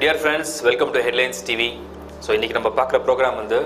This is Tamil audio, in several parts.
dear friends welcome to headlines TV so இன்றைக்கி நம்ம பார்க்குற ப்ரோக்ராம் வந்து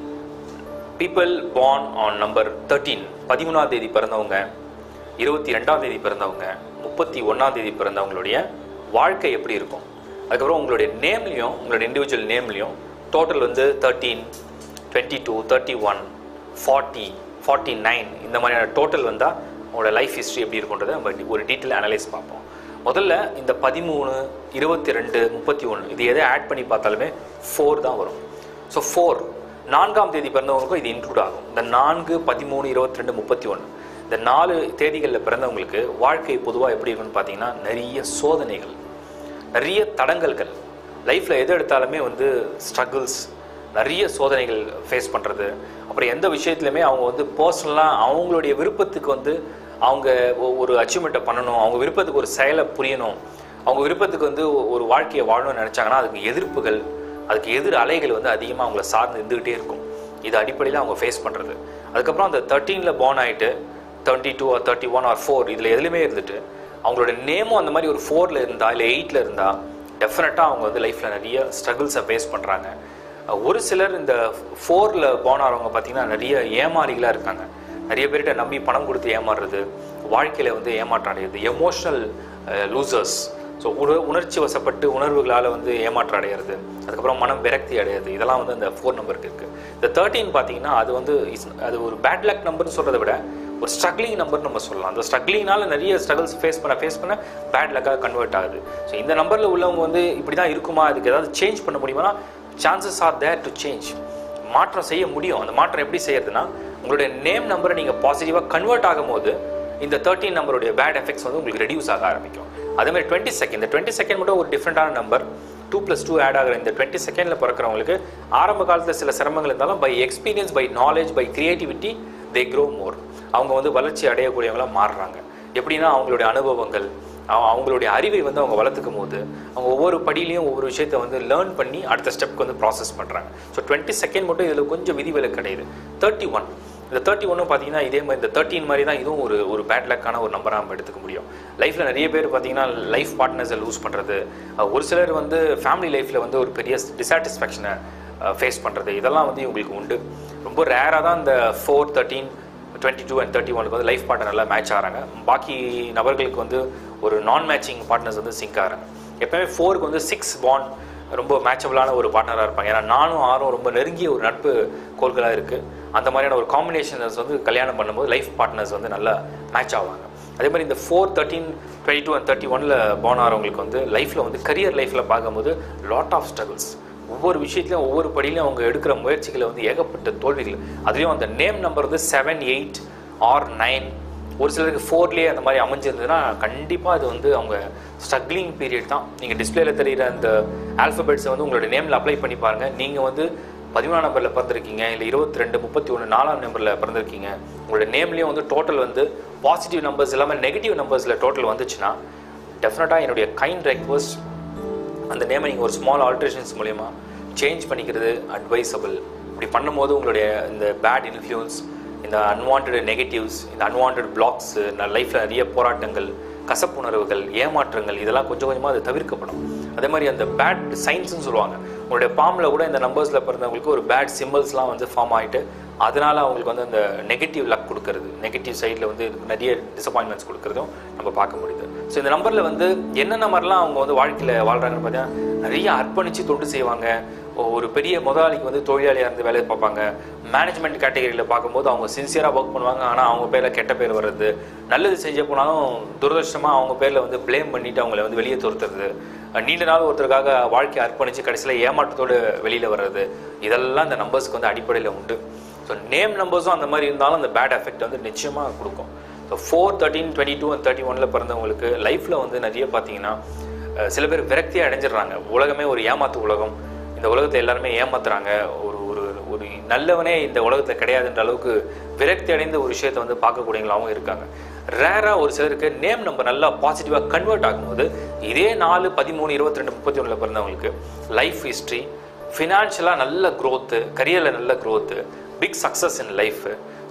people born on number thirteen பதிமூணாம் தேதி பிறந்தவங்க இருபத்தி ரெண்டாம் தேதி பிறந்தவங்க முப்பத்தி ஒன்றாம் தேதி பிறந்தவங்களுடைய வாழ்க்கை எப்படி இருக்கும் அதுக்கப்புறம் உங்களுடைய நேம்லேயும் உங்களுடைய இண்டிவிஜுவல் நேம்லேயும் டோட்டல் வந்து thirteen twenty two thirty one forty forty nine இந்த மாதிரியான டோட்டல் வந்தால் உங்களோட லைஃப் ஹிஸ்ட்ரி எப்படி இருக்குன்றதை நம்ம ஒரு டீட்டெயில் அனலைஸ் பார்ப்போம் முதல்ல இந்த பதிமூணு இருபத்தி ரெண்டு முப்பத்தி ஒன்று இது எதை ஆட் பண்ணி பார்த்தாலுமே ஃபோர் தான் வரும் ஸோ ஃபோர் நான்காம் தேதி பிறந்தவங்களுக்கும் இது இன்க்ளூட் ஆகும் இந்த நான்கு பதிமூணு இருபத்தி ரெண்டு முப்பத்தி ஒன்று இந்த நாலு தேதிகளில் பிறந்தவங்களுக்கு வாழ்க்கை பொதுவாக எப்படி இருக்குன்னு பார்த்தீங்கன்னா நிறைய சோதனைகள் நிறைய தடங்கல்கள் லைஃப்பில் எது எடுத்தாலுமே வந்து ஸ்ட்ரகிள்ஸ் நிறைய சோதனைகள் ஃபேஸ் பண்ணுறது அப்புறம் எந்த விஷயத்துலையுமே அவங்க வந்து பர்சனலாக அவங்களுடைய விருப்பத்துக்கு வந்து அவங்க ஒ- ஒரு அச்சீவ்மெண்ட்டை பண்ணணும் அவங்க விருப்பத்துக்கு ஒரு செயலை புரியணும் அவங்க விருப்பத்துக்கு வந்து ஒ- ஒரு வாழ்க்கையை வாழணும்னு நினச்சாங்கன்னா அதுக்கு எதிர்ப்புகள் அதுக்கு எதிர் அலைகள் வந்து அதிகமாக அவங்கள சார்ந்து இருந்துக்கிட்டே இருக்கும் இது அடிப்படையில் அவங்க ஃபேஸ் பண்ணுறது அதுக்கப்புறம் அந்த தேர்ட்டீனில் born ஆகிட்டு twenty two or thirty one or four இதில் எதுலையுமே இருந்துட்டு அவங்களோட நேமும் அந்த மாதிரி ஒரு ஃபோரில் இருந்தா இல்லை எயிட்டில் இருந்தால் டெஃபினட்டாக அவங்க வந்து லைஃப்பில் நிறைய ஸ்ட்ரகிள்ஸை ஃபேஸ் பண்ணுறாங்க ஒரு சிலர் இந்த ஃபோரில் போன் ஆகிறவங்க பார்த்தீங்கன்னா நிறைய ஏமாறிகளாக இருக்காங்க நிறைய பேர்கிட்ட நம்பி பணம் கொடுத்து ஏமாறுறது வாழ்க்கையில் வந்து ஏமாற்றம் அடையிறது எமோஷ்னல் லூசர்ஸ் ஸோ உண உணர்ச்சி வசப்பட்டு உணர்வுகளால் வந்து ஏமாற்றம் அடையிறது அதுக்கப்புறம் மனம் விரக்தி அடையிறது இதெல்லாம் வந்து அந்த ஃபோர் நம்பருக்கு இருக்குது இந்த தேர்ட்டின் பார்த்தீங்கன்னா அது வந்து is- அது ஒரு பேட் லக் நம்பர்னு சொல்கிறத விட ஒரு ஸ்ட்ரகிளிங் நம்பர் நம்ம சொல்லலாம் அந்த ஸ்ட்ரகிளிங்னால நிறைய ஸ்ட்ரகிள்ஸ் ஃபேஸ் பண்ண ஃபேஸ் பண்ண பேட் லக்காக கன்வெர்ட் ஆகுது ஸோ இந்த நம்பரில் உள்ளவங்க வந்து இப்படி தான் இருக்குமா அதுக்கு ஏதாவது சேஞ்ச் பண்ண முடியுமானா chances are there to change மாற்றம் செய்ய முடியும் அந்த மாற்றம் எப்படி செய்யறதுன்னா உங்களுடைய நேம் நம்பரை நீங்கள் பாசிட்டிவாக கன்வெர்ட் ஆகும்போது இந்த தேர்ட்டின் நம்பருடைய பேட் எஃபெக்ட்ஸ் வந்து உங்களுக்கு ரெடியூஸ் ஆக ஆரம்பிக்கும் அதே மாதிரி டுவெண்ட்டி செகண்ட் இந்த டுவெண்ட்டி செகண்ட் மட்டும் ஒரு டிஃப்ரெண்டான number two plus two add ஆகிற இந்த டுவெண்ட்டி செகண்டில் பிறக்கிறவங்களுக்கு ஆரம்ப காலத்தில் சில சிரமங்கள் இருந்தாலும் by experience by knowledge by creativity they grow more அவங்க வந்து வளர்ச்சி அடையக்கூடியவங்களா மாறுறாங்க எப்படின்னா அவங்களுடைய அனுபவங்கள் அவ- அவங்களுடைய அறிவை வந்து அவங்க வளர்த்துக்கும் போது அவங்க ஒவ்வொரு படியிலையும் ஒவ்வொரு விஷயத்தை வந்து லேர்ன் பண்ணி அடுத்த ஸ்டெப்க்கு வந்து ப்ராசஸ் பண்ணுறாங்க ஸோ டுவெண்ட்டி செகண்ட் மட்டும் இதில் கொஞ்சம் விதிவிலக்கு கிடையாது தேர்ட்டி ஒன் இந்த தேர்ட்டி ஒன்றும் பார்த்தீங்கன்னா இதே மாதிரி இந்த தேர்ட்டின் மாதிரி தான் இதுவும் ஒரு ஒரு பேட் லக்கான ஒரு நம்பராக நம்ம எடுத்துக்க முடியும் லைஃப்பில் நிறைய பேர் பார்த்தீங்கன்னா லைஃப் பார்ட்னர்ஸை லூஸ் பண்ணுறது ஒரு சிலர் வந்து ஃபேமிலி லைஃப்பில் வந்து ஒரு பெரிய டிசாட்டிஸ்ஃபேக்ஷனை ஃபேஸ் பண்ணுறது இதெல்லாம் வந்து இவங்களுக்கு உண்டு ரொம்ப ரேராக தான் இந்த four thirteen twenty two and thirty ஒனுக்கு வந்து லைஃப் பார்ட்னர் நல்லா மேட்ச் ஆகிறாங்க பாக்கி நபர்களுக்கு வந்து ஒரு நான் மேட்சிங் பார்ட்னர்ஸ் வந்து சிங்க் ஆகிறாங்க எப்பவுமே ஃபோருக்கு வந்து சிக்ஸ் பாண்ட் ரொம்ப மேட்சபிளான ஒரு பார்ட்னராக இருப்பாங்க ஏன்னா நானும் ஆறும் ரொம்ப நெருங்கிய ஒரு நட்பு கோள்களாக இருக்குது அந்த மாதிரியான ஒரு காம்பினேஷன்ஸ் வந்து கல்யாணம் பண்ணும்போது லைஃப் பார்ட்னர்ஸ் வந்து நல்லா மேட்ச் ஆவாங்க அதே மாதிரி இந்த four thirteen twenty two and thirty ஒனில் போன் ஆகிறவங்களுக்கு வந்து லைஃப்பில் வந்து கரியர் லைஃப்பில் பார்க்கும்போது லாட் ஆஃப் ஸ்ட்ரகிள்ஸ் ஒவ்வொரு விஷயத்துலையும் ஒவ்வொரு படியிலையும் அவங்க எடுக்கிற முயற்சிகளை வந்து ஏகப்பட்ட தோல்விகள் அதுலேயும் அந்த நேம் நம்பர் வந்து செவன் எயிட் ஆர் நைன் ஒரு சிலருக்கு ஃபோர்லேயே அந்த மாதிரி அமைஞ்சிருந்ததுன்னா கண்டிப்பாக அது வந்து அவங்க ஸ்ட்ரகிளிங் பீரியட் தான் நீங்கள் டிஸ்பிளேல தெரிகிற அந்த ஆல்ஃபபெட்ஸை வந்து உங்களோட நேமில் அப்ளை பண்ணி பாருங்கள் நீங்கள் வந்து பதிமூணாம் நம்பரில் பிறந்திருக்கீங்க இல்லை இருபத்தி ரெண்டு முப்பத்தி ஒன்று நாலாம் நம்பரில் பிறந்திருக்கீங்க உங்களோட நேம்லேயும் வந்து டோட்டல் வந்து பாசிட்டிவ் நம்பர்ஸ் இல்லாமல் நெகட்டிவ் நம்பர்ஸில் டோட்டல் வந்துச்சுன்னா டெஃபினட்டாக என்னுடைய கைண்ட் ரெக்வஸ்ட் அந்த நேமை நீங்கள் ஒரு ஸ்மால் ஆல்ட்ரேஷன்ஸ் மூலயமா சேஞ்ச் பண்ணிக்கிறது அட்வைசபிள் இப்படி பண்ணும்போது உங்களுடைய இந்த பேட் இன்ஃப்ளூயன்ஸ் இந்த அன்வான்ட் நெகட்டிவ்ஸ் இந்த அன்வான்ட் பிளாக்ஸ் லைஃப்பில் நிறைய போராட்டங்கள் கசப்புணர்வுகள் ஏமாற்றங்கள் இதெல்லாம் கொஞ்சம் கொஞ்சமாக அது தவிர்க்கப்படும் அதே மாதிரி அந்த பேட் சைன்ஸ்னு சொல்லுவாங்க உங்களுடைய பாம்பில் கூட இந்த நம்பர்ஸில் பிறந்தவங்களுக்கு ஒரு பேட் சிம்பிள்ஸ்லாம் வந்து ஃபார்ம் ஆகிட்டு அதனால அவங்களுக்கு வந்து அந்த நெகட்டிவ் லக் கொடுக்கறது நெகட்டிவ் சைடில் வந்து நிறைய டிசப்பாயின்மெண்ட்ஸ் கொடுக்கறதும் நம்ம பார்க்க முடியுது ஸோ இந்த நம்பரில் வந்து என்னென்ன மாதிரிலாம் அவங்க வந்து வாழ்க்கையில் வாழ்கிறாங்கன்னு பார்த்தீங்கன்னா நிறைய அர்ப்பணித்து தொண்டு செய்வாங்க ஒரு பெரிய முதலாளிக்கு வந்து தொழிலாளியாக இருந்து வேலையை பார்ப்பாங்க மேனேஜ்மெண்ட் கேட்டகரியில் பார்க்கும்போது அவங்க சின்சியராக ஒர்க் பண்ணுவாங்க ஆனால் அவங்க பேரில் கெட்ட பேர் வர்றது நல்லது செஞ்ச போனாலும் துரதிருஷ்டமாக அவங்க பேரில் வந்து ப்ளேம் பண்ணிட்டு அவங்கள வந்து வெளியே துரத்துறது நீண்ட நாள் ஒருத்தருக்காக வாழ்க்கையை அர்ப்பணித்து கடைசியில் ஏமாற்றத்தோடு வெளியில் வர்றது இதெல்லாம் இந்த நம்பர்ஸ்க்கு வந்து அடிப்படையில் உண்டு ஸோ நேம் நம்பர்ஸும் அந்த மாதிரி இருந்தாலும் அந்த பேட் எஃபெக்ட் வந்து நிச்சயமாக கொடுக்கும் so four thirteen twenty two and thirty ஒனில் பிறந்தவங்களுக்கு லைஃப்பில் வந்து நிறைய பார்த்தீங்கன்னா அஹ், சில பேர் விரக்தியாக அடைஞ்சிடுறாங்க உலகமே ஒரு ஏமாத்து உலகம் இந்த உலகத்தை எல்லாருமே ஏமாத்துறாங்க ஒரு ஒரு ஒரு நல்லவனே இந்த உலகத்தில் கிடையாதுன்ற அளவுக்கு விரக்தி அடைந்த ஒரு விஷயத்தை வந்து பார்க்கக்கூடியவங்களாகவும் இருக்காங்க ரேராக ஒரு சிலருக்கு நேம் நம்பர் நல்லா பாசிட்டிவாக கன்வெர்ட் ஆகும்போது இதே நாலு பதிமூணு இருபத்தி ரெண்டு முப்பத்தி ஒன்றில் பிறந்தவங்களுக்கு லைஃப் ஹிஸ்ட்ரி ஃபினான்ஷியலாக நல்ல growth கரியரில் நல்ல growth big success in life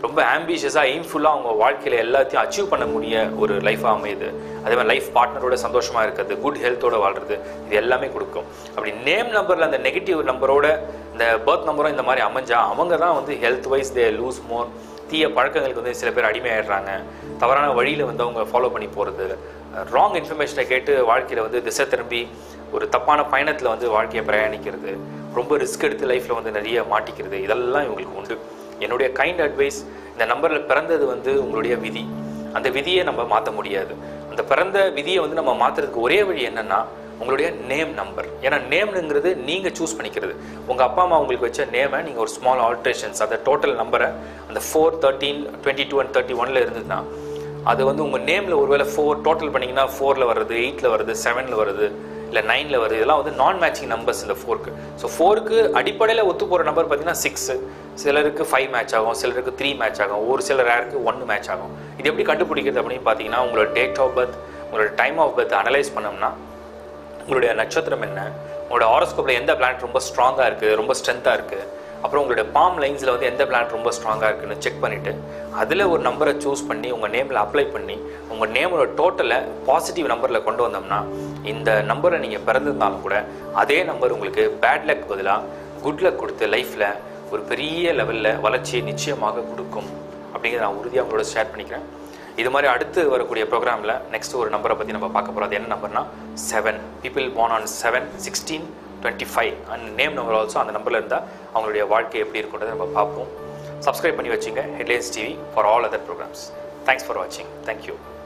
ரொம்ப ஆம்பிஷியஸாக எய்ம்ஃபுல்லாக அவங்க வாழ்க்கையில் எல்லாத்தையும் அச்சீவ் பண்ண முடிய ஒரு லைஃபாக அமையுது அதே மாதிரி லைஃப் பார்ட்னரோட சந்தோஷமாக இருக்கிறது குட் ஹெல்த்தோட வாழ்றது இது எல்லாமே கொடுக்கும் அப்படி நேம் நம்பரில் அந்த நெகட்டிவ் நம்பரோட இந்த பர்த் நம்பரும் இந்த மாதிரி அமைஞ்சா அவங்க தான் வந்து health wise they lose more தீய பழக்கங்களுக்கு வந்து சில பேர் அடிமையாயிடுறாங்க தவறான வழியில் வந்து அவங்க ஃபாலோ பண்ணி போகிறது ராங் இன்ஃபர்மேஷனை கேட்டு வாழ்க்கையில் வந்து திசை திரும்பி ஒரு தப்பான பயணத்தில் வந்து வாழ்க்கையை பிரயாணிக்கிறது ரொம்ப ரிஸ்க் எடுத்து லைஃப்பில் வந்து நிறைய மாட்டிக்கிறது இதெல்லாம் இவங்களுக்கு உண்டு என்னுடைய கைண்ட் அட்வைஸ் இந்த நம்பரில் பிறந்தது வந்து உங்களுடைய விதி அந்த விதியை நம்ம மாற்ற முடியாது அந்த பிறந்த விதியை வந்து நம்ம மாற்றுறதுக்கு ஒரே வழி என்னன்னா உங்களுடைய நேம் நம்பர் ஏன்னா நேம்னுங்கிறது நீங்கள் சூஸ் பண்ணிக்கிறது உங்கள் அப்பா அம்மா உங்களுக்கு வச்ச நேமை நீங்கள் ஒரு ஸ்மால் ஆல்ட்ரேஷன்ஸ் அந்த டோட்டல் நம்பரை அந்த four thirteen twenty two and thirty ஒனில் இருந்ததுன்னா அது வந்து உங்கள் நேமில் ஒருவேளை ஃபோர் டோட்டல் பண்ணிங்கன்னா ஃபோரில் வருது எயிட்டில் வருது செவனில் வருது இல்லை நைனில் வருது இதெல்லாம் வந்து நான் மேட்சிங் நம்பர்ஸ் இந்த ஃபோருக்கு ஸோ ஃபோருக்கு அடிப்படையில் ஒத்து போகிற நம்பர் பார்த்தீங்கன்னா சிக்ஸு சிலருக்கு ஃபைவ் மேட்ச் ஆகும் சிலருக்கு த்ரீ மேட்ச் ஆகும் ஒரு சில ரேருக்கு ஒன்று மேட்ச் ஆகும் இது எப்படி கண்டுபிடிக்கிறது அப்படின்னு பார்த்தீங்கன்னா உங்களோட டேட் ஆஃப் பர்த் உங்களோட டைம் ஆஃப் பர்த் அனலைஸ் பண்ணோம்னா உங்களுடைய நட்சத்திரம் என்ன உங்களோட ஹாரோஸ்கோப்பில் எந்த பிளானட் ரொம்ப ஸ்ட்ராங்காக இருக்குது ரொம்ப ஸ்ட்ரென்த்தாக இருக்குது அப்புறம் உங்களுடைய பாம் லைன்ஸில் வந்து எந்த பிளானட் ரொம்ப ஸ்ட்ராங்காக இருக்குன்னு செக் பண்ணிவிட்டு அதில் ஒரு நம்பரை சூஸ் பண்ணி உங்கள் நேமில் அப்ளை பண்ணி உங்கள் நேமோட டோட்டலை பாசிட்டிவ் நம்பரில் கொண்டு வந்தோம்னா இந்த நம்பரை நீங்கள் பிறந்திருந்தாலும் கூட அதே நம்பர் உங்களுக்கு பேட் லக் பதிலாக குட் லக் கொடுத்து லைஃப்பில் ஒரு பெரிய லெவலில் வளர்ச்சியை நிச்சயமாக கொடுக்கும் அப்படிங்கிறத நான் உறுதியாக உங்களோட ஷேர் பண்ணிக்கிறேன் இது மாதிரி அடுத்து வரக்கூடிய ப்ரோக்ராமில் நெக்ஸ்ட் ஒரு நம்பரை பற்றி நம்ம பார்க்க போகிறோம் அது என்ன நம்பர்னா seven people born on seven sixteen twenty five and name number also அந்த நம்பரில் இருந்தால் அவங்களுடைய வாழ்க்கை எப்படி இருக்குன்றதை நம்ம பார்ப்போம் சப்ஸ்கிரைப் பண்ணி வச்சுங்க headlines TV for all other programmes thanks for வாட்சிங் தேங்க்யூ